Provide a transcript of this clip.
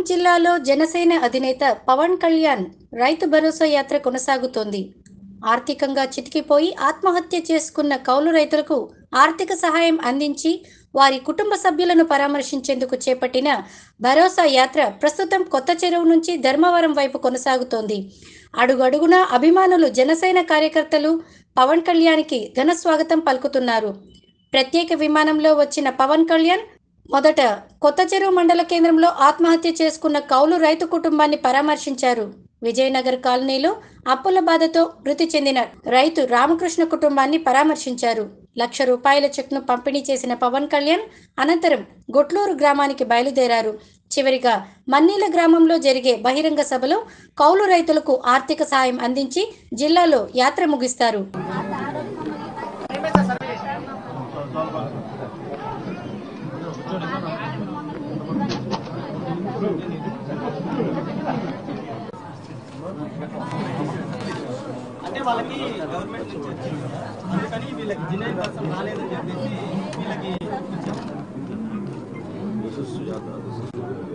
జిల్లాలో జనసేన అధినేత పవన్ కళ్యాణ్ రైతు భరోసా యాత్ర కొనసాగుతోంది ఆర్థికంగా చితికిపోయి ఆత్మహత్య చేసుకున్న కౌలు రైతులకు ఆర్థిక సహాయం అందించి వారి కుటుంబ సభ్యులను పరామర్శించేందుకు చేపట్టిన భరోసా యాత్ర ప్రస్తుతం కొత్త చెరువు నుంచి ధర్మవరం వైపు కొనసాగుతోంది అడుగడుగునా అభిమానులు జనసేన కార్యకర్తలు పవన్ కళ్యాణ్కి ఘన స్వాగతం పలుకుతున్నారు ప్రత్యేక విమానంలో వచ్చిన పవన్ కళ్యాణ్ మొదట కొత్త చెరువు మండల కేంద్రంలో ఆత్మహత్య చేసుకున్న కౌలు రైతు కుటుంబాన్ని పరామర్శించారు విజయనగర్ కాలనీలో అప్పుల బాధతో మృతి చెందిన రైతు రామకృష్ణ కుటుంబాన్ని పరామర్శించారు లక్ష రూపాయల చెక్ను పంపిణీ చేసిన పవన్ కళ్యాణ్ అనంతరం గొట్లూరు గ్రామానికి బయలుదేరారు చివరిగా మన్నీల గ్రామంలో జరిగే బహిరంగ సభలో కౌలు రైతులకు ఆర్థిక సాయం అందించి జిల్లాలో యాత్ర ముగిస్తారు అంటే వాళ్ళకి గవర్నమెంట్ నుంచి వచ్చింది కదా అందుకని వీళ్ళకి జినైన్ పర్సన్ రాలేదని చెప్పేసి వీళ్ళకి ఇచ్చాము.